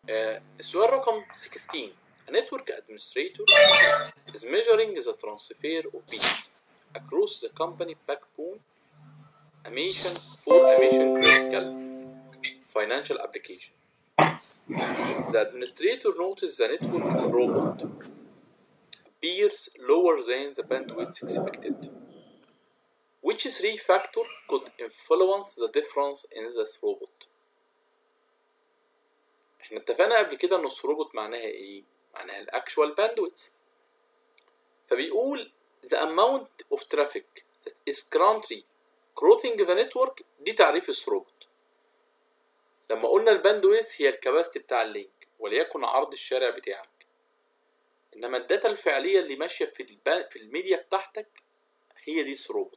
آه السؤال رقم 16 A network administrator is measuring the transfer of bits across the company backbone a mission for a mission critical financial application. The administrator noticed the network throughput appears lower than the bandwidth expected. Which three factors could influence the difference in the throughput? احنا اتفقنا قبل كده ان الثروبوت معناها ايه؟ معناها الاكشوال باندويث فبيقول the amount of traffic that is currently crossing the network دي تعريف الثروبوت لما قلنا الباندويث هي الكباستي بتاع اللينك وليكن عرض الشارع بتاعك انما الداتا الفعليه اللي ماشيه في الب... في الميديا بتاعتك هي دي الثروبوت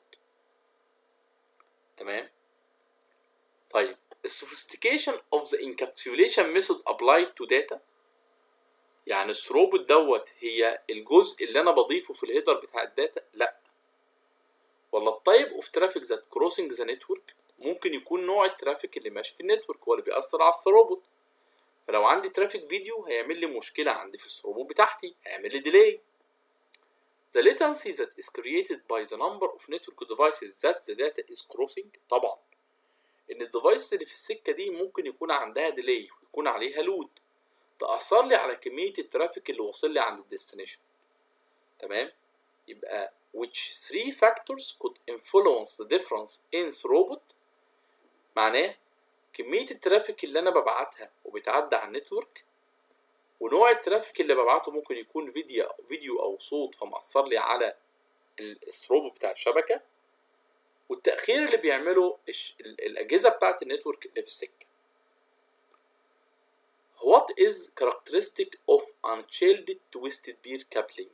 تمام طيب السوفيستيكيشن اوف ذا انكابسوليشن ميثود ابلايد تو داتا يعني الثروبوت دوت هي الجزء اللي انا بضيفه في الهيدر بتاع الداتا لا ولا التايب اوف ترافيك ذات كروسنج ذا نتورك ممكن يكون نوع الترافيك اللي ماشي في النتورك هو اللي بيأثر على الثروبوت فلو عندي ترافيك فيديو هيعمل لي مشكلة عندي في الثروبوت بتاعتي هيعمل لي ديلي The latency that is created by the number of network devices that the data is crossing طبعا ان الديفايس اللي في السكة دي ممكن يكون عندها ديلي ويكون عليها لود تأثر لي على كمية الترافيك اللي واصل لي عند الديستنيشن تمام يبقى which three factors could influence the difference in throughput معناه كمية الترافيك اللي أنا ببعتها وبتعدي على النتورك ونوع الترافيك اللي ببعته ممكن يكون فيديو فيديو أو صوت فمأثر لي على الثروبوت بتاع الشبكة والتأخير اللي بيعمله الأجهزة بتاعة النتورك اللي في السكة What is characteristic of unshielded twisted pair coupling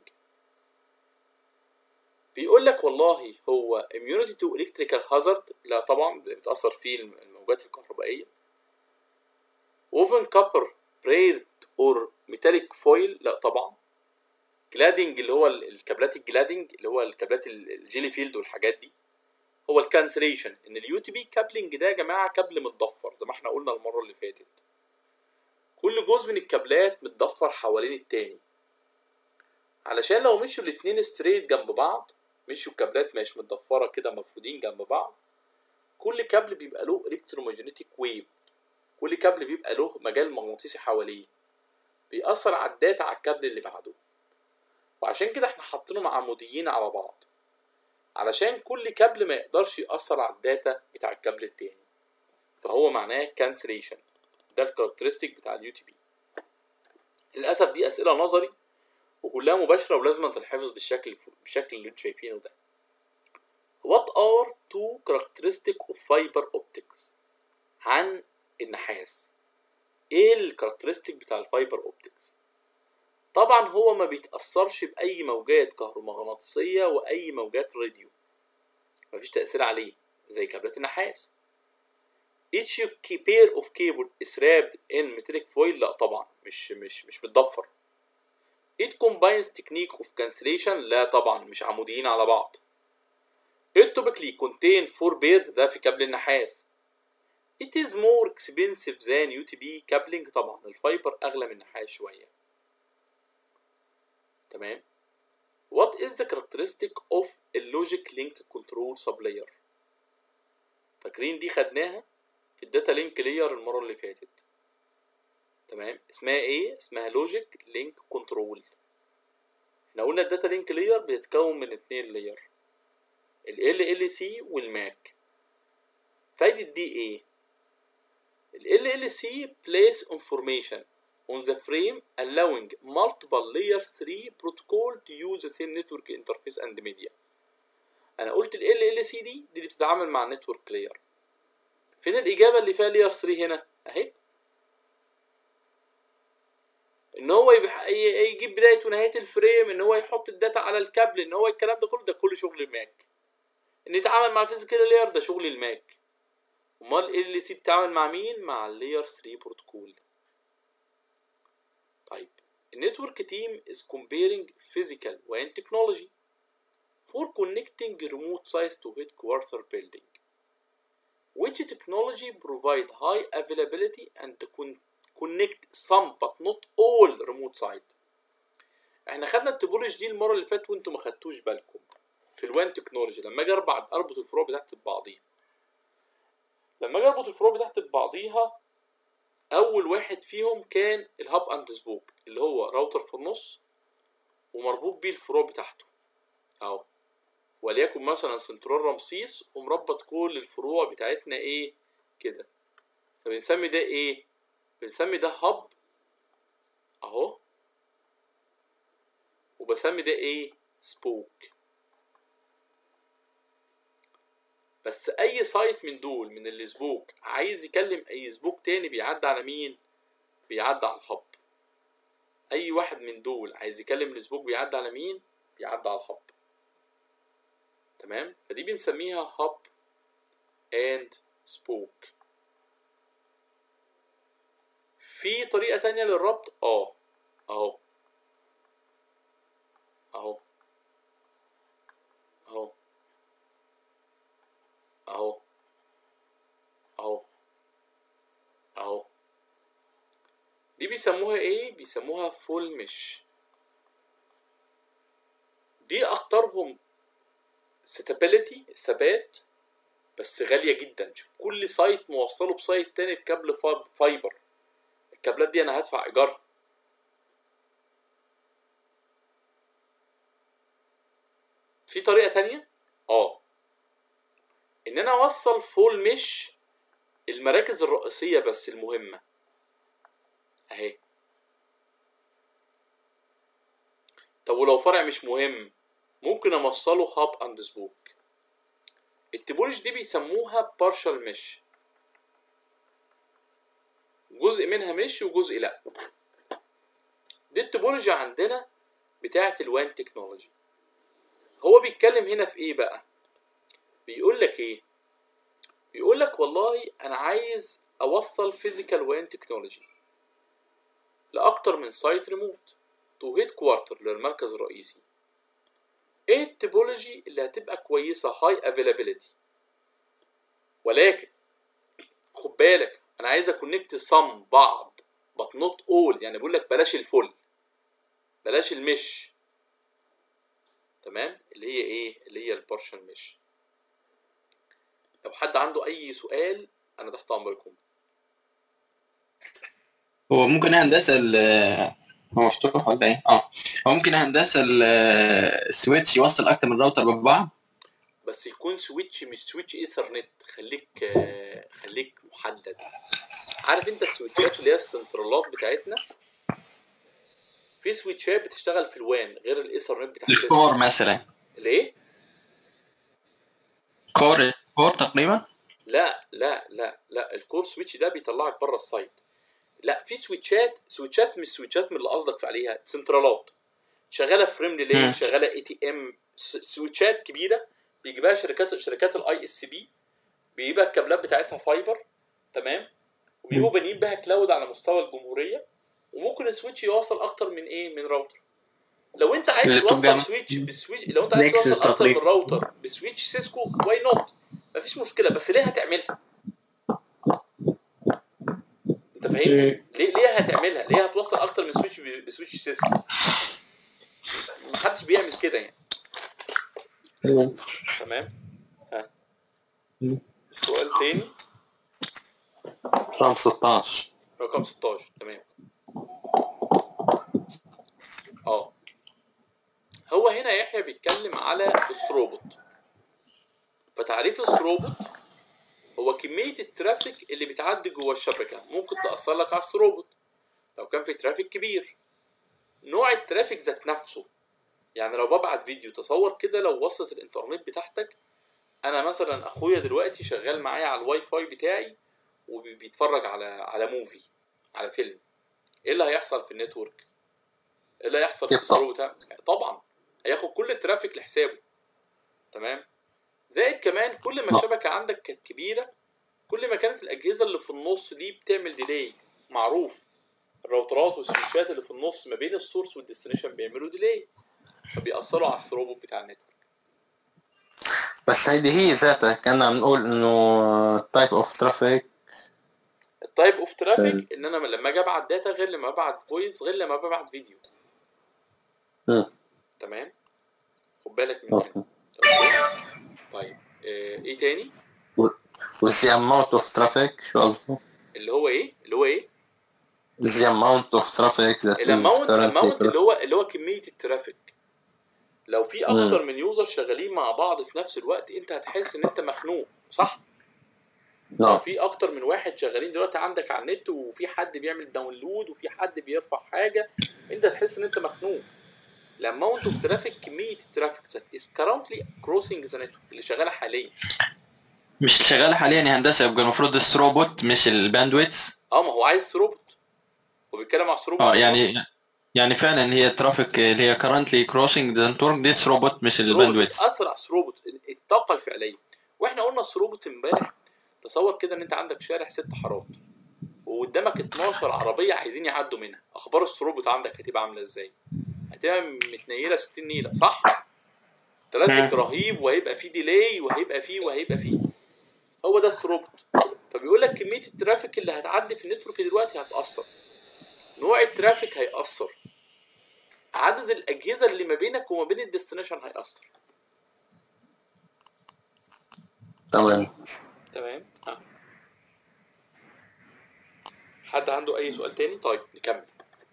بيقول لك والله هو immunity to electrical hazard لا طبعا بتأثر فيه الموجات الكهربائية woven copper braid or metallic foil لا طبعا جلادنج اللي هو الكابلات الجلادنج اللي هو الكابلات الجيلي فيلد والحاجات دي هو الكانسليشن ان اليو تي بي كابلنج ده يا جماعه كابل متضفر زي ما احنا قلنا المره اللي فاتت كل جزء من الكابلات متضفر حوالين التاني علشان لو مشوا الاتنين ستريت جنب بعض مشوا الكابلات مش متضفرة كده مفرودين جنب بعض كل كابل بيبقى له الكترومagnetic ويف كل كابل بيبقى له مجال مغناطيسي حواليه بيأثر على الداتا على الكابل اللي بعده وعشان كده احنا حاطينهم عموديين على بعض علشان كل كابل ما يقدرش يأثر على الداتا بتاع الكابل التاني فهو معناه كانسليشن ده الكاركترستيك بتاع اليو تي بي للاسف دي اسئله نظري وكلها مباشره ولازم تنحفظ بالشكل بالشكل اللي انتوا شايفينه ده What are two characteristic of fiber optics عن النحاس ايه الكاركترستيك بتاع الفايبر اوبتكس طبعا هو ما بيتأثرش بأي موجات كهرومغناطيسية وأي موجات راديو مفيش تأثير عليه زي كابلات النحاس each pair of cable is wrapped in metallic foil لا طبعا مش مش مش متضفر it combines technique of cancellation لا طبعا مش عموديين على بعض it typically contain four pairs ده في كابل النحاس it is more expensive than UTP coupling طبعا الفايبر أغلى من النحاس شوية تمام what is the characteristic of a logic link control sublayer فاكرين دي خدناها في الداتا لينك لاير المره اللي فاتت تمام اسمها ايه اسمها لوجيك لينك كنترول احنا قلنا الداتا لينك لاير بتتكون من اتنين لاير ال ال سي والماك فايدة دي ايه ال ال سي place information on the frame allowing multiple layer 3 protocol to use the same network interface and media انا قلت ال ال سي دي دي اللي بتتعامل مع النتورك لاير فين الإجابة اللي فيها لير 3 هنا؟ أهي. إن هو يبقى يجيب بداية ونهاية الفريم، إن هو يحط الداتا على الكابل، إن هو الكلام ده كله ده كله شغل الماك. إن يتعامل مع الفيزيكال لاير ده شغل الماك. أمال ال سي بتتعامل مع مين؟ مع اللاير 3 بروتوكول. طيب النتورك تيم is comparing physical and technology for connecting remote sites to headquarter building. which technology provide high availability and con connect some but not all remote site احنا خدنا التوبولوجي دي المره اللي فاتت وانتوا ما خدتوش بالكم في الوان تكنولوجي لما اجي اربع اربط الفروع بتاعتي ببعضيها لما اجي اربط الفروع بتاعتي ببعضيها اول واحد فيهم كان الهاب اند سبوك اللي هو راوتر في النص ومربوط بيه الفروع بتاعته اهو وليكن مثلا سنترال رمسيس ومربط كل الفروع بتاعتنا ايه كده فبنسمي ده ايه بنسمي ده هاب اهو وبسمي ده ايه سبوك بس اي سايت من دول من السبوك عايز يكلم اي سبوك تاني بيعدي على مين بيعدي على الهب اي واحد من دول عايز يكلم السبوك بيعدي على مين بيعدي على الهب تمام فدي بنسميها هب اند سبوك في طريقة تانية للربط اه اهو اهو اهو اهو اهو اهو دي بيسموها ايه بيسموها فول مش دي اكترهم ستابيليتي ثبات بس غالية جدا شوف كل سايت موصله بسايت تاني بكابل فايب- فايبر الكابلات دي انا هدفع ايجارها في طريقة تانية اه ان انا اوصل فول مش المراكز الرئيسية بس المهمة اهي طب ولو فرع مش مهم ممكن اوصله هاب اند سبوك التبولوجي دي بيسموها بارشال مش جزء منها مش وجزء لا دي التوبولوجي عندنا بتاعة الوان تكنولوجي هو بيتكلم هنا في ايه بقى بيقول لك ايه بيقول لك والله انا عايز اوصل فيزيكال وان تكنولوجي لاكتر من سايت ريموت تو هيد كوارتر للمركز الرئيسي ايه التوبولوجي اللي هتبقى كويسه هاي افيلابيليتي ولكن خد بالك انا عايز اكونكت سم بعض but not all يعني بقول لك بلاش الفل بلاش المش تمام اللي هي ايه اللي هي البارشال مش لو حد عنده اي سؤال انا تحت امركم هو ممكن هندسة ال هو مفتوح ولا ايه؟ اه هو ممكن هندسة ال- السويتش يوصل أكتر من راوتر ببعض بس يكون سويتش مش سويتش ايثرنت خليك آه، خليك محدد عارف انت السويتشات اللي هي السنترالات بتاعتنا في سويتشات بتشتغل في الوان غير الايثرنت بتاع سيسكو الكور مثلا ليه كور كور تقريبا لا لا لا لا الكور سويتش ده بيطلعك بره السايت لا في سويتشات سويتشات مش سويتشات من اللي قصدك عليها سنترالات شغاله فريم ريلي مم. شغاله اي تي ام سويتشات كبيره بيجيبها شركات شركات الاي اس بي بيبقى الكابلات بتاعتها فايبر تمام وبيبقوا بانيين بها كلاود على مستوى الجمهوريه وممكن السويتش يوصل اكتر من ايه من راوتر لو انت عايز اللي توصل بتبقى- سويتش بسويتش لو انت عايز Nexus توصل اكتر من تقريبا. راوتر بسويتش سيسكو واي نوت مفيش مشكله بس ليه هتعملها انت فاهمني ليه ليه هتعملها ليه هتوصل اكتر من سويتش ب- بسويتش سيسكو محدش بيعمل كده يعني تمام ها مم. السؤال تاني رقم 16 رقم 16 تمام اه هو هنا يحيى بيتكلم على الثروبوت فتعريف الثروبوت هو كمية الترافيك اللي بتعدي جوه الشبكة ممكن تأثر لك على الثروبوت لو كان في ترافيك كبير نوع الترافيك ذات نفسه يعني لو ببعت فيديو تصور كده لو وصلت الانترنت بتاعتك انا مثلا اخويا دلوقتي شغال معايا على الواي فاي بتاعي وبيتفرج على على موفي على فيلم ايه اللي هيحصل في النتورك ايه اللي هيحصل في يقطع. الثروت طبعا هياخد كل الترافيك لحسابه تمام زائد كمان كل ما الشبكه عندك كانت كبيره كل ما كانت الاجهزه اللي في النص دي بتعمل ديلي معروف الراوترات والسويتشات اللي في النص ما بين السورس والديستنيشن بيعملوا ديلي فبيأثروا على الثروبوت بتاع النتورك بس هيدي هي ذاتها كنا بنقول انه تايب اوف ترافيك التايب اوف ترافيك ان انا لما اجي ابعت داتا غير لما ابعت فويس غير لما ببعت فيديو مم. تمام خد بالك من اوكي كده طيب آه، ايه تاني والزي amount of traffic شو قصده؟ اللي هو ايه اللي هو ايه The amount of traffic that is الاماونت currently الاماونت اللي crossing. هو اللي هو كميه الترافيك لو في اكتر من يوزر شغالين مع بعض في نفس الوقت انت هتحس ان انت مخنوق صح لو نعم في اكتر من واحد شغالين دلوقتي عندك على النت وفي حد بيعمل داونلود وفي حد بيرفع حاجه انت هتحس ان انت مخنوق الاماونت اوف ترافيك كميه الترافيك ذات از كرنتلي كروسنج ذا نتورك اللي شغاله حاليا مش اللي شغال حاليا يا هندسه يبقى المفروض الثروبوت مش الباندويتس اه ما هو عايز ثروبوت هو بيتكلم على الثروبوت اه يعني يعني فعلا هي الترافيك اللي هي currently crossing the network دي ثروبوت مش ثروبوت الباندويتس اسرع ثروبوت الطاقه الفعليه واحنا قلنا الثروبوت امبارح تصور كده ان انت عندك شارع ست حارات وقدامك 12 عربيه عايزين يعدوا منها اخبار الثروبوت عندك هتبقى عامله ازاي هتبقى متنيله 60 نيله صح ترافيك مم. رهيب وهيبقى فيه ديلي وهيبقى فيه وهيبقى فيه هو ده الثروبوت فبيقول لك كميه الترافيك اللي هتعدي في النتورك دلوقتي هتاثر نوع الترافيك هيأثر عدد الأجهزة اللي ما بينك وما بين الديستنيشن هيأثر تمام تمام ها حد عنده أي سؤال تاني؟ طيب نكمل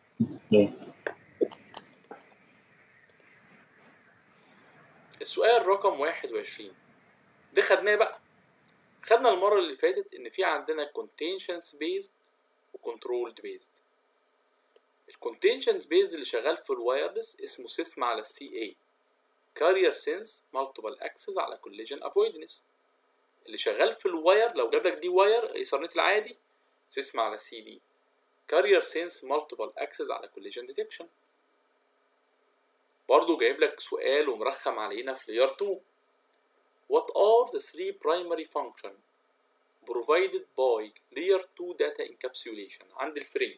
السؤال رقم 21 ده خدناه بقى خدنا المرة اللي فاتت إن في عندنا contingency based و controlled based الكونتنشنز بيز اللي شغال في الوايرلس اسمه سيسما على السي اي كارير سينس مالتيبل اكسس على كوليجن افويدنس اللي شغال في الواير لو جاب لك دي واير ايثرنت العادي سيسما على سي دي كارير سينس مالتيبل اكسس على كوليجن ديتكشن برضه جايب لك سؤال ومرخم علينا في لير 2 What are the three primary function provided by layer 2 data encapsulation عند الفريم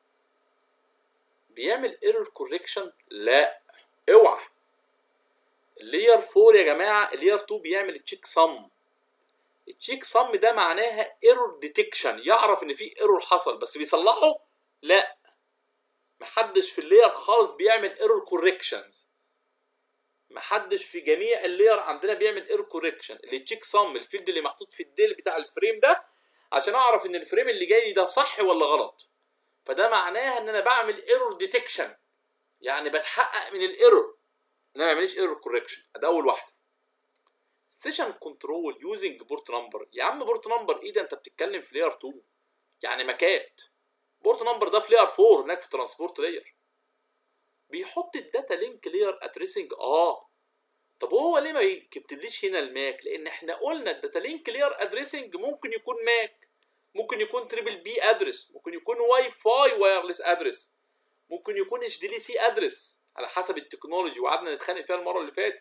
بيعمل ايرور كوريكشن لا اوعى اللاير 4 يا جماعه اللاير 2 بيعمل تشيك سم التشيك سم ده معناها ايرور ديتكشن يعرف ان في ايرور حصل بس بيصلحه لا محدش في اللاير خالص بيعمل ايرور كوريكشنز محدش في جميع اللاير عندنا بيعمل ايرور كوريكشن اللي تشيك سم الفيلد اللي محطوط في الديل بتاع الفريم ده عشان اعرف ان الفريم اللي جاي لي ده صح ولا غلط فده معناها ان انا بعمل ايرور ديتكشن يعني بتحقق من الايرور ان انا ما اعملش ايرور كوركشن ده اول واحده سيشن كنترول يوزنج بورت نمبر يا عم بورت نمبر ايه ده انت بتتكلم في لاير 2 يعني ماكات بورت نمبر ده في لاير 4 هناك في ترانسبورت لاير بيحط الداتا لينك لاير ادريسنج اه طب هو ليه ما يكتبليش هنا الماك لان احنا قلنا الداتا لينك لاير ادريسنج ممكن يكون ماك ممكن يكون تريبل بي ادرس ممكن يكون واي فاي وايرلس ادرس ممكن يكون اتش دي سي ادرس على حسب التكنولوجي وقعدنا نتخانق فيها المره اللي فاتت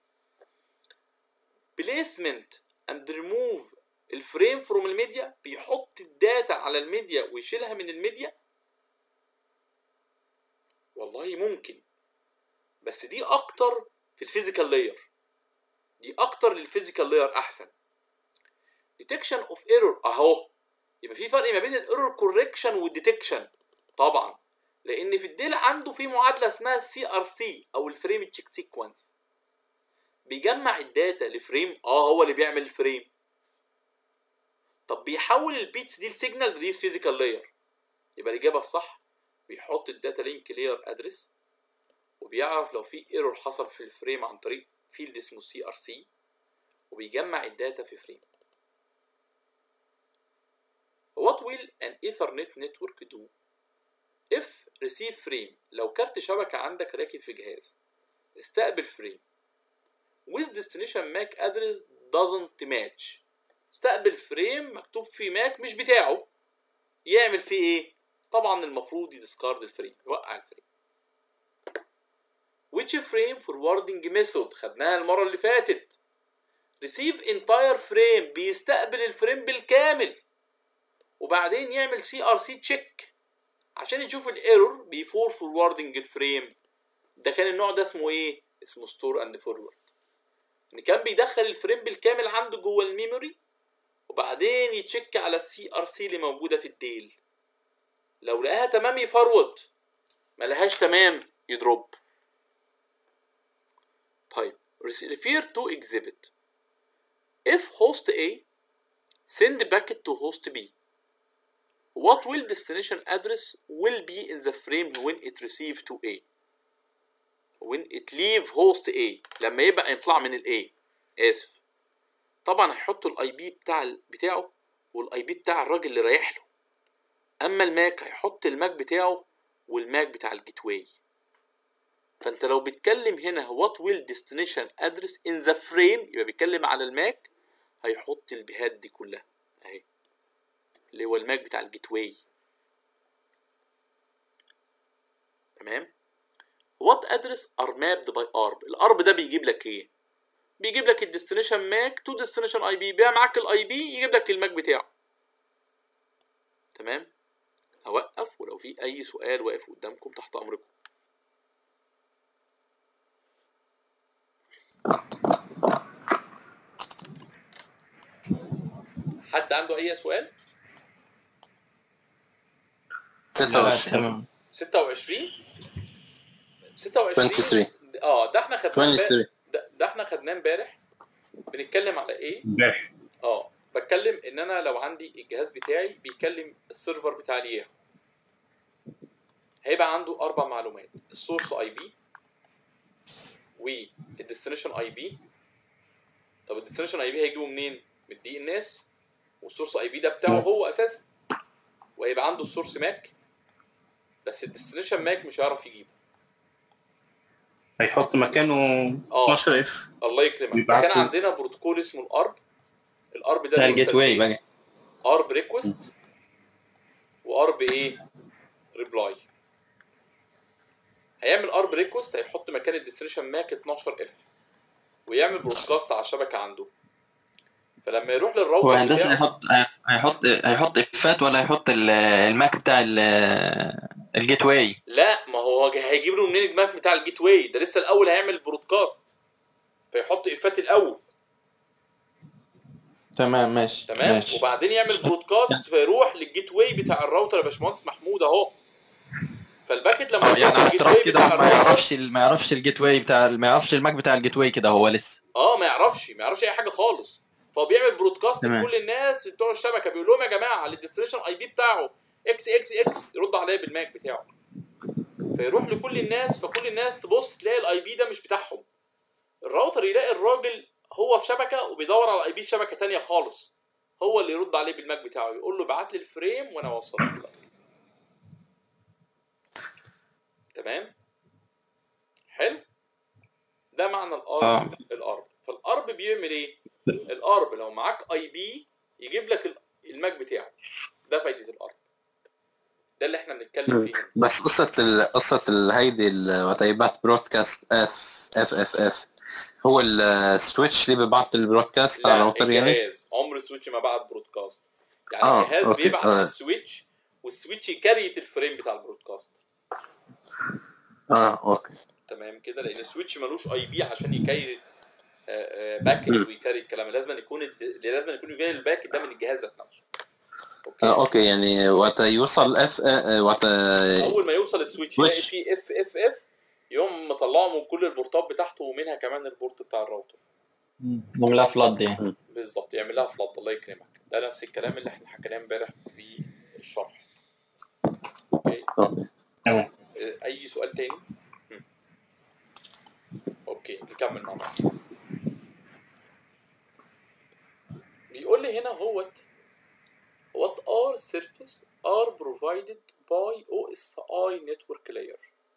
بليسمنت اند ريموف الفريم فروم الميديا بيحط الداتا على الميديا ويشيلها من الميديا والله ممكن بس دي اكتر في الفيزيكال لاير دي اكتر للفيزيكال لاير احسن ديتكشن اوف ايرور اهو يبقى في فرق ما بين الايرور كوركشن والديتكشن طبعا لان في الديل عنده في معادله اسمها السي ار سي او الفريم تشيك سيكونس بيجمع الداتا لفريم اه هو اللي بيعمل الفريم طب بيحول البيتس دي لسيجنال دي فيزيكال لاير يبقى الاجابه الصح بيحط الداتا لينك لاير ادرس وبيعرف لو في ايرور حصل في الفريم عن طريق فيلد اسمه سي ار سي وبيجمع الداتا في فريم What will an Ethernet network do if receive frame لو كارت شبكة عندك راكب في جهاز استقبل فريم with destination MAC address doesn't match استقبل فريم مكتوب فيه ماك مش بتاعه يعمل فيه ايه طبعا المفروض يديسكارد الفريم يوقع الفريم which frame forwarding method خدناها المرة اللي فاتت receive entire frame بيستقبل الفريم بالكامل وبعدين يعمل سي ار سي تشيك عشان يشوف الايرور بيفور فوروردنج الفريم ده كان النوع ده اسمه ايه اسمه ستور اند فورورد ان كان بيدخل الفريم بالكامل عنده جوه الميموري وبعدين يتشك على السي ار سي اللي موجوده في الديل لو لقاها تمام يفرود ما لهاش تمام يدروب طيب refer to exhibit if host A send packet to host B what will destination address will be in the frame when it receive to A when it leave host A لما يبقى يطلع من ال A اسف طبعا هيحطوا الاي بي بتاع ال- بتاعه والاي بي بتاع الراجل اللي رايح له اما الماك هيحط الماك بتاعه والماك بتاع الجيت واي فانت لو بتكلم هنا what will destination address in the frame يبقى بيتكلم على الماك هيحط البيهات دي كلها اهي اللي هو الماك بتاع الجيت واي تمام what address are mapped by arb الارب ده بيجيب لك ايه بيجيب لك الديستنيشن ماك تو ديستنيشن اي بي بيع معاك الاي بي يجيب لك الماك بتاعه تمام هوقف ولو في اي سؤال واقف قدامكم تحت امركم حد عنده اي سؤال 26 تمام 26 26 23 اه ده احنا خدناه 23 امبارح- ده, ده احنا خدناه امبارح بنتكلم على ايه امبارح اه بتكلم ان انا لو عندي الجهاز بتاعي بيكلم السيرفر بتاع الياهو هيبقى عنده اربع معلومات السورس اي بي والديستنيشن اي بي طب الديستنيشن اي بي هيجيبه منين من الدي ان اس والسورس اي بي ده بتاعه هو اساسا وهيبقى عنده السورس ماك بس الديستنيشن ماك مش هيعرف يجيبه هيحط مكانه آه. 12 اف الله يكرمك بيبعت كان له- عندنا بروتوكول اسمه الارب الارب ده ده بيوصل الجيت واي إيه؟ بقى ارب ريكوست وارب ايه ريبلاي هيعمل ارب ريكوست هيحط مكان الديستنيشن ماك 12 اف ويعمل برودكاست على الشبكه عنده فلما يروح هو للراوتر هندسه بتاعه هيحط هيحط هيحط افات ولا هيحط ال- الماك بتاع ال- الجيت واي لا ما هو جه- هيجيب له منين الماك بتاع الجيت واي ده لسه الاول هيعمل برودكاست فيحط افات الاول تمام ماشي تمام ماشي وبعدين يعمل برودكاست فيروح للجيت واي بتاع الراوتر يا باشمهندس محمود اهو فالباكت لما آه، يروح يعني على للجيت احتراف واي كده بتاع ما الراوتر يعرفش ال- ما يعرفش الجيت واي بتاع ما يعرفش الماك بتاع الجيت واي كده هو لسه اه ما يعرفش ما يعرفش اي حاجه خالص فهو بيعمل برودكاست تمام. لكل الناس بتوع الشبكه بيقول لهم يا جماعه الديستنيشن اي بي بتاعه اكس اكس اكس يرد عليا بالماك بتاعه فيروح لكل الناس فكل الناس تبص تلاقي الاي بي ده مش بتاعهم الراوتر يلاقي الراجل هو في شبكه وبيدور على الاي بي في شبكه تانية خالص هو اللي يرد عليه بالماك بتاعه يقول له بعت لي الفريم وانا اوصله لك تمام حلو ده معنى الارب آه. الارب فالارب بيعمل ايه الارب لو معاك اي بي يجيب لك ال- الماك بتاعه ده فايده الارب ده اللي احنا بنتكلم فيه هنا بس قصة ال... قصة الهيدي الوتيبات برودكاست اف اف اف اف هو السويتش اللي بيبعت البرودكاست على لا الراوتر يعني الجهاز عمر السويتش ما بعت برودكاست يعني آه، الجهاز أوكي، بيبعت آه. السويتش والسويتش يكريت الفريم بتاع البرودكاست اه اوكي تمام كده لان السويتش ملوش اي بي عشان يكري باكت ويكري الكلام لازم يكون الد... لازم يكون يجي الباكت ده من الجهاز ذات نفسه اوكي آه اوكي يعني وقت يوصل اف آه وقت اول ما يوصل السويتش يلاقي سويتش. فيه اف اف اف يقوم مطلعه من كل البورتات بتاعته ومنها كمان البورت بتاع الراوتر نعملها فلاد يعني بالظبط يعمل لها فلات الله يكرمك ده نفس الكلام اللي احنا حكيناه امبارح بالشرح اوكي أوكي. اه، اي سؤال تاني هم. اوكي نكمل مع بعض بيقول لي هنا هوت what are service are provided by OSI network layer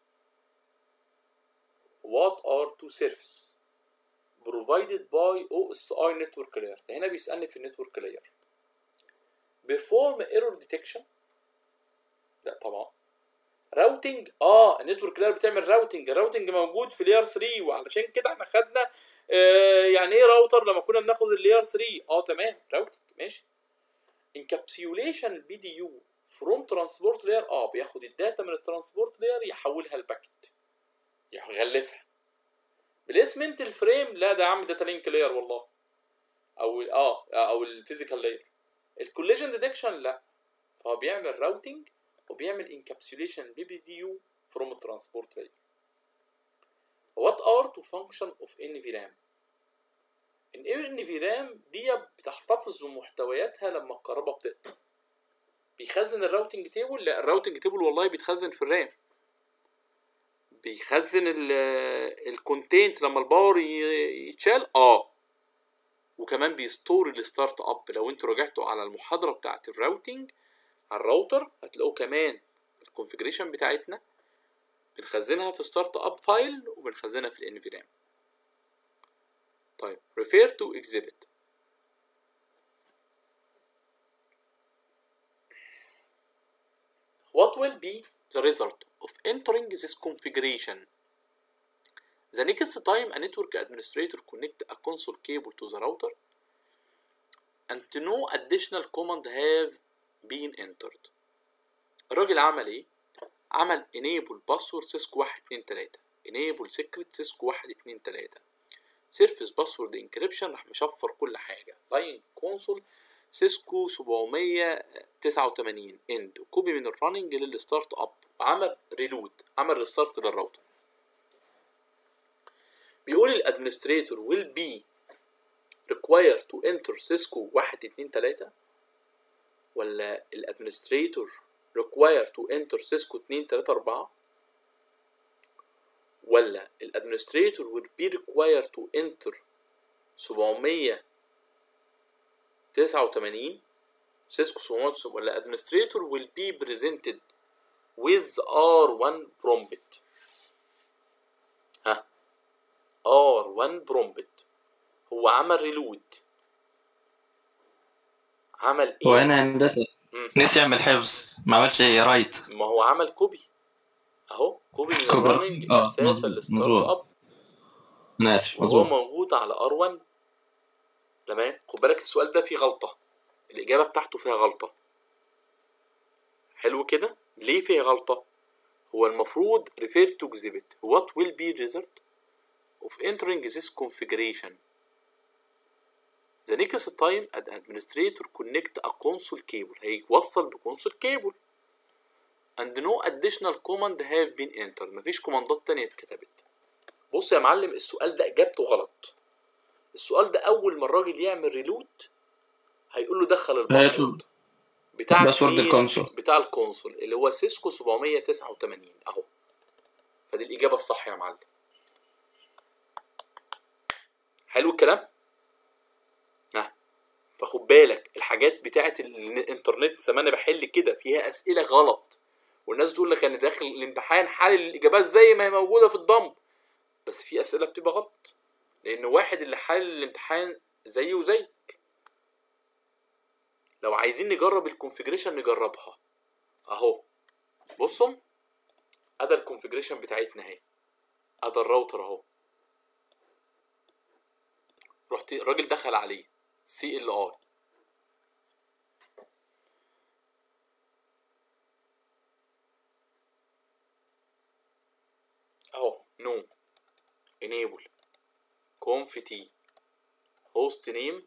what are two service provided by OSI network layer ده هنا بيسألني في النتورك layer perform error detection لا طبعا راوتنج اه النتورك لاير بتعمل راوتنج الراوتنج موجود في لير 3 وعلشان كده احنا خدنا آه يعني ايه راوتر لما كنا بناخد اللير 3 اه تمام راوتنج ماشي انكابسيوليشن البي دي يو فروم ترانسبورت لاير اه بياخد الداتا من الترانسبورت لاير يحولها لباكت يغلفها بليسمنت الفريم لا ده يا عم داتا لينك لاير والله او ال- اه او الفيزيكال لاير الكوليجن ديتكشن لا فهو بيعمل راوتنج وبيعمل انكابسوليشن بي بي دي يو فروم الترانسبورت لاير What are to function of NVRAM؟ ال NVRAM دي بتحتفظ بمحتوياتها لما الكهرباء بتقطع بيخزن الراوتنج تيبل لا الراوتنج تيبل والله بيتخزن في الرام بيخزن الكونتينت لما الباور ي- يتشال اه وكمان بيستور الستارت اب لو انتوا رجعتوا على المحاضره بتاعه الراوتنج على الراوتر هتلاقوا كمان الكونفيجريشن بتاعتنا بنخزنها في ستارت اب فايل وبنخزنها في الانفيرام طيب refer to exhibit What will be the result of entering this configuration? The next time a network administrator connect a console cable to the router and no additional command have been entered. الراجل عمل ايه؟ عمل enable password سيسكو 1 2 3 enable secret سيسكو 1 2 3 سيرفيس باسورد انكريبشن راح مشفر كل حاجه لاين كونسول سيسكو 789 اند وكوبي من الرننج للستارت اب عمل ريلود عمل ريستارت للراوتر بيقول الادمنستريتور will be required to enter سيسكو 1 2 3 ولا الادمنستريتور required to enter سيسكو 2 3 4 ولا الادمنستريتور would be required to enter 789 سيسكو 700 ولا administrator will be presented with R1 prompt ها R1 prompt هو عمل ريلود عمل ايه؟ هو هنا هندسه مم. نسي يعمل حفظ ما عملش رايت ما هو عمل كوبي اهو كوبي من كوبي. الرننج آه، مسافه مظبوط، الستارت مظبوط. اب انا اسف وهو مظبوط موجود على ار1 تمام خد بالك السؤال ده فيه غلطة الإجابة بتاعته فيها غلطة حلو كده ليه فيه غلطة هو المفروض refer to exhibit what will be result of entering this configuration the next time an administrator connect a console cable هيوصل بكونسول كيبل and no additional command have been entered مفيش كوماندات تانية اتكتبت بص يا معلم السؤال ده اجابته غلط السؤال ده اول ما الراجل يعمل ريلود هيقول له دخل الباسورد بتاع باسورد مين؟ الكونسول. بتاع الكونسول اللي هو سيسكو 789 اهو فدي الاجابه الصح يا معلم حلو الكلام ها فخد بالك الحاجات بتاعت الانترنت زمان انا بحل كده فيها اسئله غلط والناس تقول لك انا داخل الامتحان حلل الاجابات زي ما هي موجوده في الضمب بس في اسئله بتبقى غلط لان واحد اللي حلل الامتحان زيه وزيك لو عايزين نجرب الكونفيجريشن نجربها اهو بصوا ادي الكونفيجريشن بتاعتنا اهي ادي الراوتر اهو رحت الراجل دخل عليه سي ال اي اهو نو enable conf t host name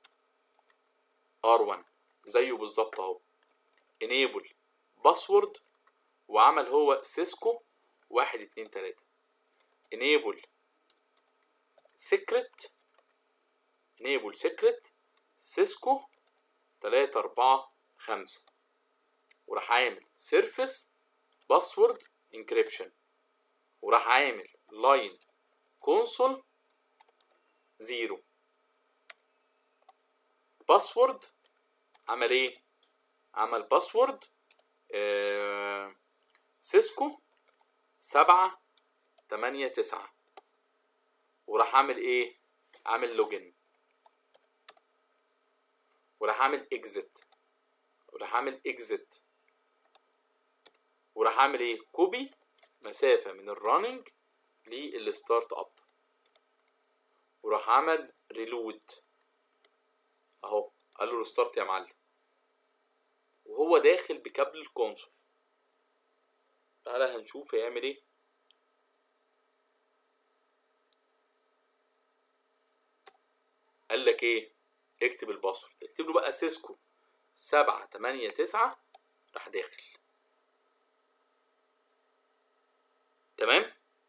r1 زيه بالظبط اهو enable باسورد وعمل هو سيسكو واحد اتنين تلاتة enable secret enable secret سيسكو تلاتة أربعة خمسة وراح عامل surface باسورد encryption وراح عامل لاين كونسول زيرو باسورد عمل ايه عمل باسورد آه سيسكو سبعة تمانية تسعة وراح عامل ايه عامل لوجن وراح عامل اكزit وراح عامل اكزit وراح عامل ايه كوبي مسافة من الرننج للستارت اب وراح عمل ريلود اهو قال له ريستارت يا معلم وهو داخل بكابل الكونسول تعالى هنشوف هيعمل ايه قال لك ايه اكتب الباسورد اكتب له بقى سيسكو سبعة تمانية تسعة راح داخل تمام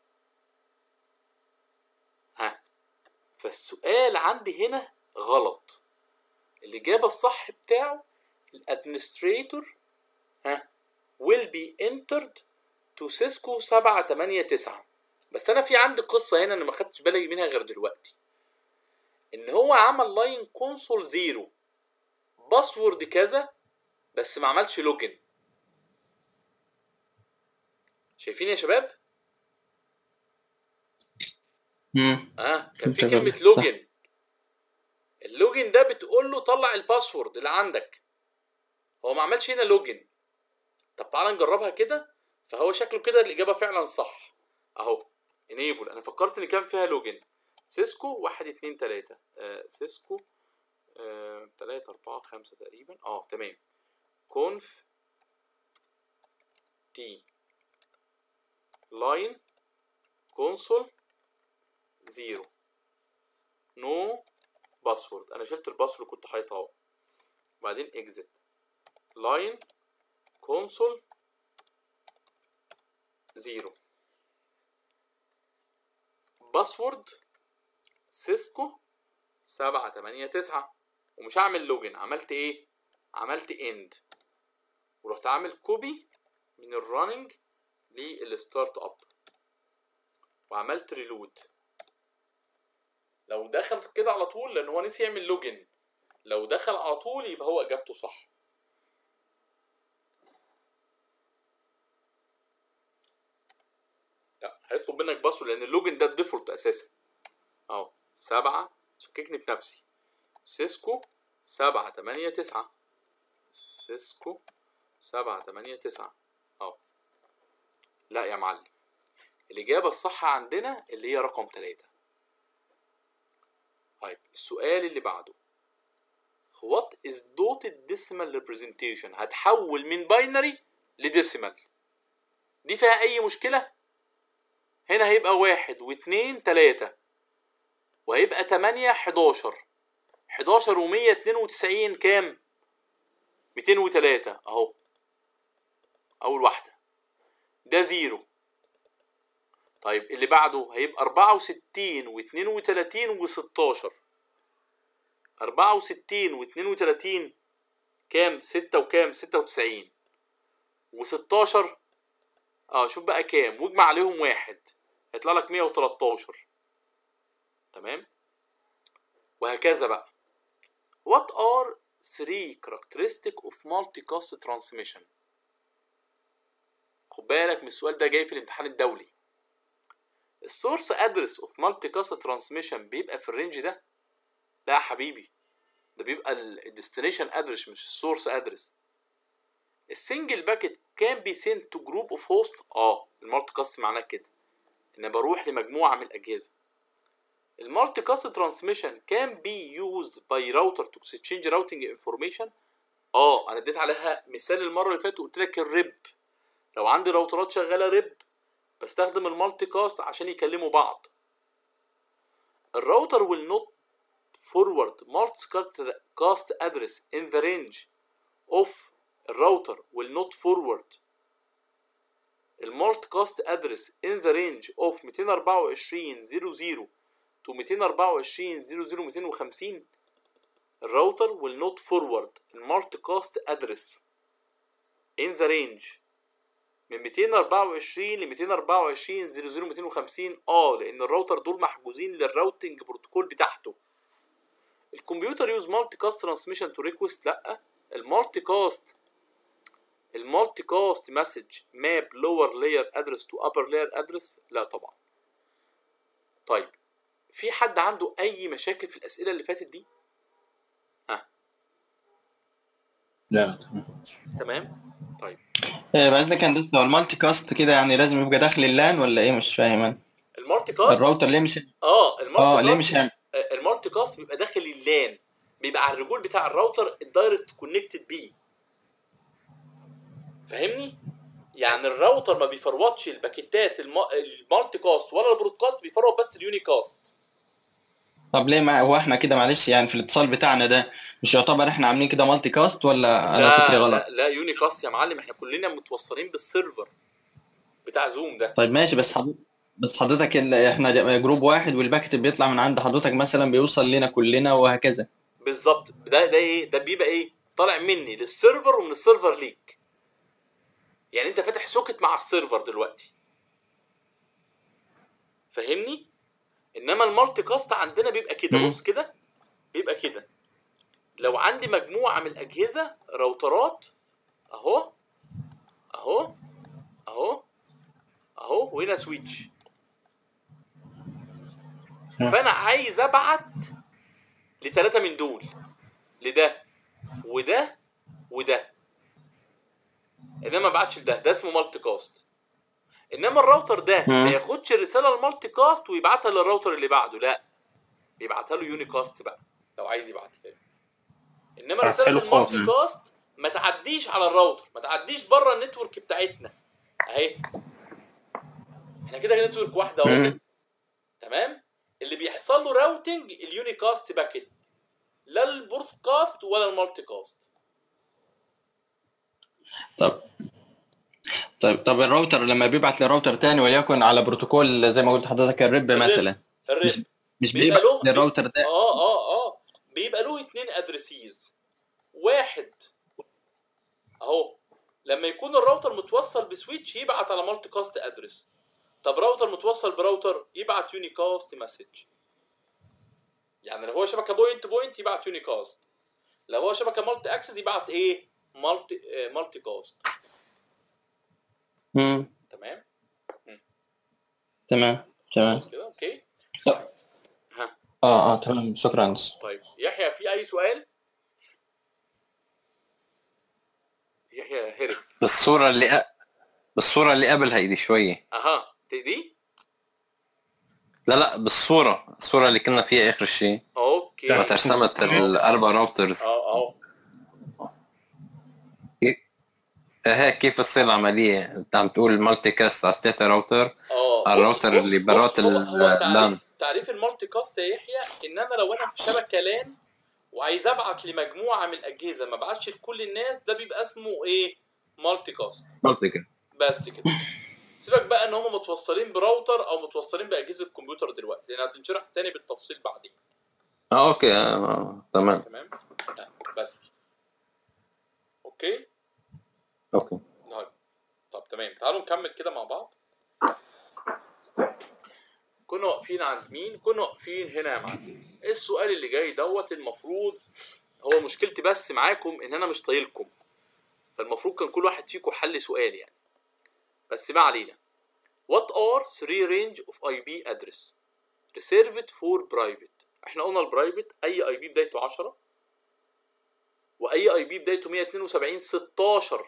ها فالسؤال عندي هنا غلط الإجابة الصح بتاعه الادمنستريتور ها will be entered to سيسكو سبعة تمانية تسعة بس أنا في عندي قصة هنا أنا ما خدتش بالي منها غير دلوقتي إن هو عمل لاين كونسول زيرو باسورد كذا بس ما عملش لوجن شايفين يا شباب؟ امم اه كان في تمام، كلمة صح. لوجن اللوجن ده بتقول له طلع الباسورد اللي عندك هو ما عملش هنا لوجن طب تعالى نجربها كده فهو شكله كده الإجابة فعلا صح أهو انيبل أنا فكرت إن كان فيها لوجن سيسكو واحد اتنين تلاتة آه سيسكو آه تلاتة أربعة خمسة تقريبا اه تمام كونف تي لاين كونسول زيرو نو باسورد انا شلت الباسورد كنت حاطه اهو بعدين اكزit لاين كونسول زيرو باسورد سيسكو سبعة تمانية تسعة ومش هعمل لوجن عملت ايه عملت اند ورحت عامل كوبي من الرننج للستارت اب وعملت ريلود لو دخل كده على طول لان هو نسي يعمل لوجن لو دخل على طول يبقى هو اجابته صح لا هيطلب منك باسورد لان اللوجن ده الديفولت اساسا اهو سبعة شككني في نفسي سيسكو سبعة تمانية تسعة سيسكو سبعة تمانية تسعة اهو لا يا معلم الإجابة الصح عندنا اللي هي رقم تلاتة طيب السؤال اللي بعده What is dotted decimal representation هتحول من باينري لديسيمال دي فيها أي مشكلة؟ هنا هيبقى واحد واتنين تلاتة وهيبقى تمانية حداشر حداشر ومية اتنين وتسعين كام؟ ميتين وتلاتة أهو أول واحدة ده زيرو طيب اللي بعده هيبقى أربعة وستين واتنين وتلاتين وستاشر أربعة وستين واتنين وتلاتين كام ستة وكام ستة وتسعين وستاشر اه شوف بقى كام واجمع عليهم واحد هيطلع لك مية وتلاتاشر تمام وهكذا بقى What are three characteristic of multicast transmission خد بالك من السؤال ده جاي في الامتحان الدولي السورس ادرس اوف مالتي كاست ترانسميشن بيبقى في الرينج ده لا يا حبيبي ده بيبقى الديستنيشن ادرس مش السورس ادرس السنجل باكيت كان بي سنت تو جروب اوف هوست اه المالتي كاست معناه كده ان بروح لمجموعه من الاجهزه المالتي كاست ترانسميشن كان بي يوزد باي راوتر تو اكسشينج راوتنج انفورميشن اه انا اديت عليها مثال المره اللي فاتت قلت لك الريب لو عندي راوترات شغاله ريب بستخدم المالتي كاست عشان يكلموا بعض الراوتر will not forward multicast address in the range of الراوتر will not forward المالتيكاست ادرس in the range of 224 00 to 224 00 250 الراوتر will not forward المالتيكاست ادرس in the range من 224 ل 224 00 250 اه لان الراوتر دول محجوزين للراوتنج بروتوكول بتاعته الكمبيوتر يوز مالتي كاست ترانسميشن تو ريكوست لا المالتي كاست المالتي كاست مسج ماب لور لاير ادرس تو ابر لاير ادرس لا طبعا طيب في حد عنده اي مشاكل في الاسئله اللي فاتت دي ها لا تمام طيب آه، بعد كده هندسه هو المالتي كاست كده يعني لازم يبقى داخل اللان ولا ايه مش فاهم انا المالتي كاست الراوتر ليه مش اه اه المالتي ليه كاست مش يعني المالتي كاست بيبقى داخل اللان بيبقى على الرجول بتاع الراوتر الدايركت كونكتد بيه فاهمني يعني الراوتر ما بيفروتش الباكيتات الم... المالتي كاست ولا البرودكاست بيفروت بس اليوني كاست طب ليه ما هو احنا كده معلش يعني في الاتصال بتاعنا ده مش يعتبر احنا عاملين كده مالتي كاست ولا انا فكري لا غلط لا لا يونيكاست يا معلم احنا كلنا متوصلين بالسيرفر بتاع زوم ده طيب ماشي بس حضرتك بس حضرتك ال- احنا جروب واحد والباكت بيطلع من عند حضرتك مثلا بيوصل لنا كلنا وهكذا بالظبط ده ده ايه ده بيبقى ايه طالع مني للسيرفر ومن السيرفر ليك يعني انت فاتح سوكت مع السيرفر دلوقتي فاهمني انما المالتي كاست عندنا بيبقى كده مم. بص كده بيبقى كده لو عندي مجموعه من الاجهزه راوترات اهو اهو اهو اهو وهنا سويتش فانا عايز ابعت لثلاثه من دول لده وده وده انما ما بعتش لده ده اسمه مالتي كاست انما الراوتر ده مم. ما ياخدش الرساله المالتي كاست ويبعتها للراوتر اللي بعده لا بيبعتها له يوني كاست بقى لو عايز يبعتها له انما بعتها رساله له خاص. المالتي كاست ما تعديش على الراوتر ما تعديش بره النتورك بتاعتنا اهي احنا كده نتورك واحده اهو مم. تمام اللي بيحصل له راوتنج اليوني كاست باكيت لا البرودكاست ولا المالتي كاست طب طيب طب الراوتر لما بيبعت لراوتر تاني وليكن على بروتوكول زي ما قلت لحضرتك الريب الريب. مثلا الريب مش بيبقى بيبعت له- للراوتر ده اه اه اه بيبقى له اتنين ادريسيز واحد اهو لما يكون الراوتر متوصل بسويتش يبعت على مالتي كاست ادرس طب راوتر متوصل براوتر يبعت يوني كاست مسج يعني لو هو شبكه بوينت تو بوينت يبعت يوني كاست لو هو شبكه مالتي اكسس يبعت ايه مالتي آه مالتي كاست مم. تمام تمام تمام خلاص كده اوكي لا. ها اه اه تمام شكرا طيب يحيى في اي سؤال يحيى هرب بالصورة اللي أ... بالصورة اللي قبل هيدي شوية اها دي لا لا بالصورة الصورة اللي كنا فيها آخر شيء اوكي لا. وقت رسمت الأربع راوترز اه اهو هيك كيف تصير العملية أنت عم تقول مالتي كاست على ثلاثة راوتر اه على بص- الراوتر بص- اللي بص، برات هو- هو اللان. تعريف تعريف المالتي كاست يا يحيى ان انا لو انا في شبكه لان وعايز ابعت لمجموعه من الاجهزه ما ابعتش لكل الناس ده بيبقى اسمه ايه مالتي كاست مالتي كاست بس كده سيبك بقى ان هم متوصلين براوتر او متوصلين باجهزه كمبيوتر دلوقتي لان هتنشرح تاني بالتفصيل بعدين اه اوكي آه، آه، تمام تمام آه، بس اوكي اوكي طيب طب تمام تعالوا نكمل كده مع بعض كنا واقفين عند مين كنا واقفين هنا يا معلم السؤال اللي جاي دوت المفروض هو مشكلتي بس معاكم ان انا مش طايلكم فالمفروض كان كل واحد فيكم حل سؤال يعني بس ما علينا What are three range of IP address reserved for private احنا قلنا البرايفت اي اي بي بدايته 10 واي اي بي بدايته 172 16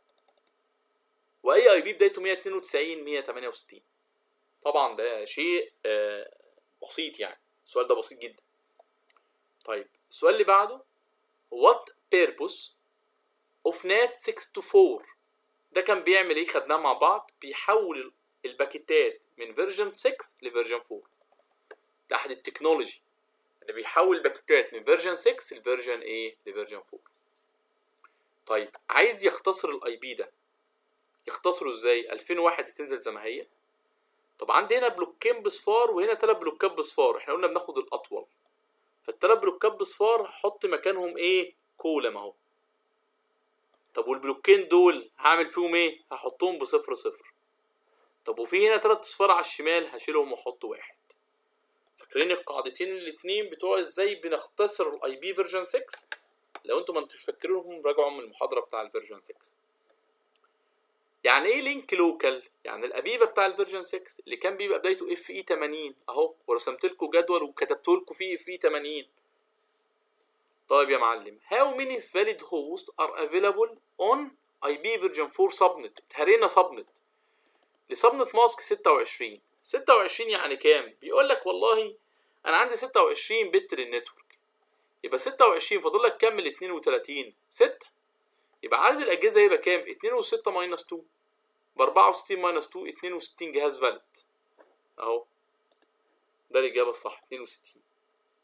واي اي بي بدايته 192 168 طبعا ده شيء آه، بسيط يعني السؤال ده بسيط جدا طيب السؤال اللي بعده what purpose of net 64 ده كان بيعمل ايه خدناه مع بعض بيحول الباكيتات من فيرجن 6 لفيرجن 4 ده احد التكنولوجي اللي بيحول الباكيتات من فيرجن 6 لفيرجن ايه لفيرجن 4 طيب عايز يختصر الاي بي ده يختصروا ازاي 2001 تنزل زي ما هي طب عندي هنا بلوكين بصفار وهنا ثلاث بلوكات بصفار احنا قلنا بناخد الاطول فالثلاث بلوكات بصفار هحط مكانهم ايه كولم اهو طب والبلوكين دول هعمل فيهم ايه هحطهم بصفر صفر طب وفي هنا ثلاث اصفار على الشمال هشيلهم واحط واحد فاكرين القاعدتين الاتنين بتوع ازاي بنختصر الاي بي فيرجن 6 لو انتم ما انتوش فاكرينهم راجعوا من المحاضره بتاع الفيرجن 6 يعني ايه لينك لوكال يعني الابيبه بتاع الفيرجن 6 اللي كان بيبقى بدايته اف اي 80 اهو ورسمت لكم جدول وكتبت لكم فيه اف اي 80 طيب يا معلم how many valid hosts are available on IP version 4 subnet اتهرينا subnet لسبنت ماسك 26 26 يعني كام بيقول لك والله انا عندي 26 بت للنتورك يبقى 26 فاضل لك كام من 32 6 يبقى عدد الاجهزه يبقى كام 2 و6 ماينس 2 ب 64 ماينس 2 62 جهاز فاليد اهو ده الاجابه الصح 62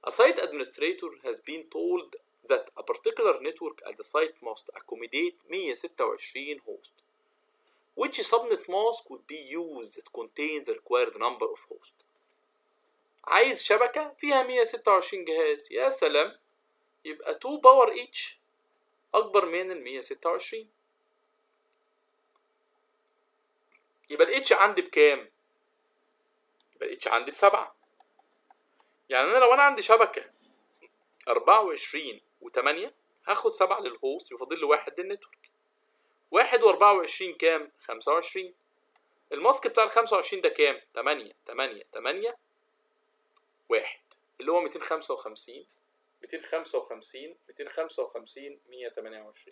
A site administrator has been told that a particular network at the site must accommodate 126 hosts. Which subnet mask would be used that contains the required number of hosts? عايز شبكة فيها 126 جهاز يا سلام يبقى 2 باور each أكبر من ال 126 يبقى ال H عندي بكام؟ يبقى ال H عندي بسبعة يعني أنا لو أنا عندي شبكة 24 و8 هاخد سبعة للهوست يفضل لي واحد للنتورك واحد وأربعة وعشرين كام؟ خمسة وعشرين الماسك بتاع الخمسة وعشرين ده كام؟ تمانية تمانية تمانية واحد اللي هو ميتين خمسة وخمسين ميتين خمسة وخمسين ميتين خمسة وخمسين مية تمانية وعشرين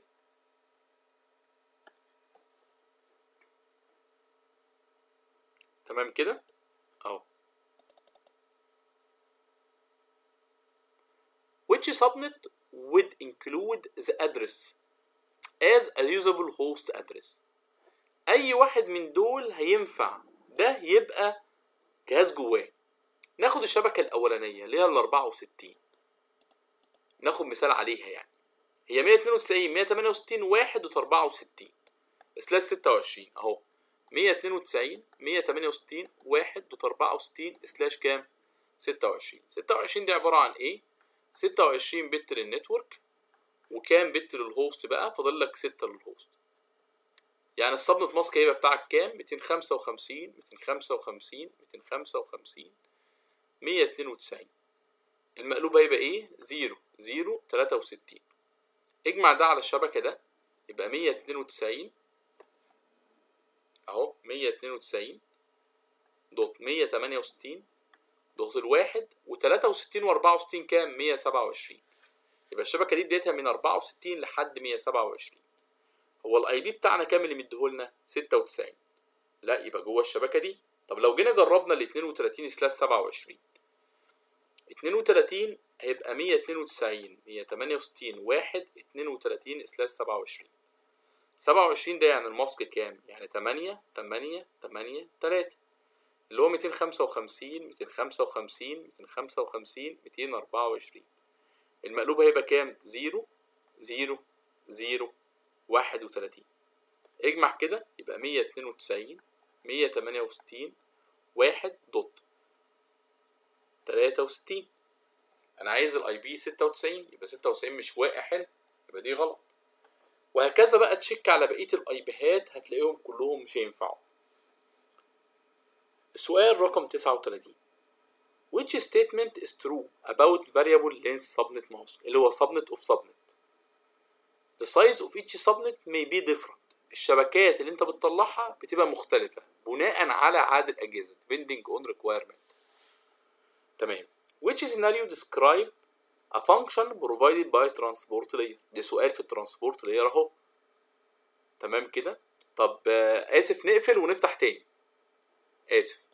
تمام كده؟ أهو which subnet would include the address as a usable host address اي واحد من دول هينفع ده يبقى جهاز جواه ناخد الشبكة الأولانية اللي هي ال 64 ناخد مثال عليها يعني هي 192 168 1 و 64 سلاش 26 اهو 192 168 1 و 64 سلاش كام 26 26 دي عبارة عن ايه 26 بت للنتورك وكام بت للهوست بقى فاضل لك 6 للهوست يعني السبنت ماسك هيبقى بتاعك كام 255 255 255 192 المقلوب هيبقى ايه 0 0 63 اجمع ده على الشبكة ده يبقى 192 اهو 192 دوت 168 ضغط الواحد و63 و64 كام 127 يبقى الشبكه دي بدايتها من 64 لحد 127 هو الاي بي بتاعنا كام اللي مديهولنا 96 لا يبقى جوه الشبكه دي طب لو جينا جربنا ال 32 سلاش 27 32 هيبقى 192 168 1 32 سلاش 27 27 ده يعني الماسك كام؟ يعني 8 8 8 3 اللي هو 255 255 255 224 المقلوب هيبقى كام؟ 0 0 0 31 اجمع كده يبقى 192 168 1 دوت 63 انا عايز الاي بي 96 يبقى 96 مش واقع هنا يبقى دي غلط وهكذا بقى تشيك على بقيه الاي بيهات هتلاقيهم كلهم مش هينفعوا السؤال رقم 39 Which statement is true about variable length subnet mask اللي هو subnet of subnet The size of each subnet may be different الشبكات اللي انت بتطلعها بتبقى مختلفة بناء على عدد الأجهزة depending on requirement تمام Which scenario describe a function provided by transport layer ده سؤال في الترانسبورت لاير اهو تمام كده طب آه، آسف نقفل ونفتح تاني آسف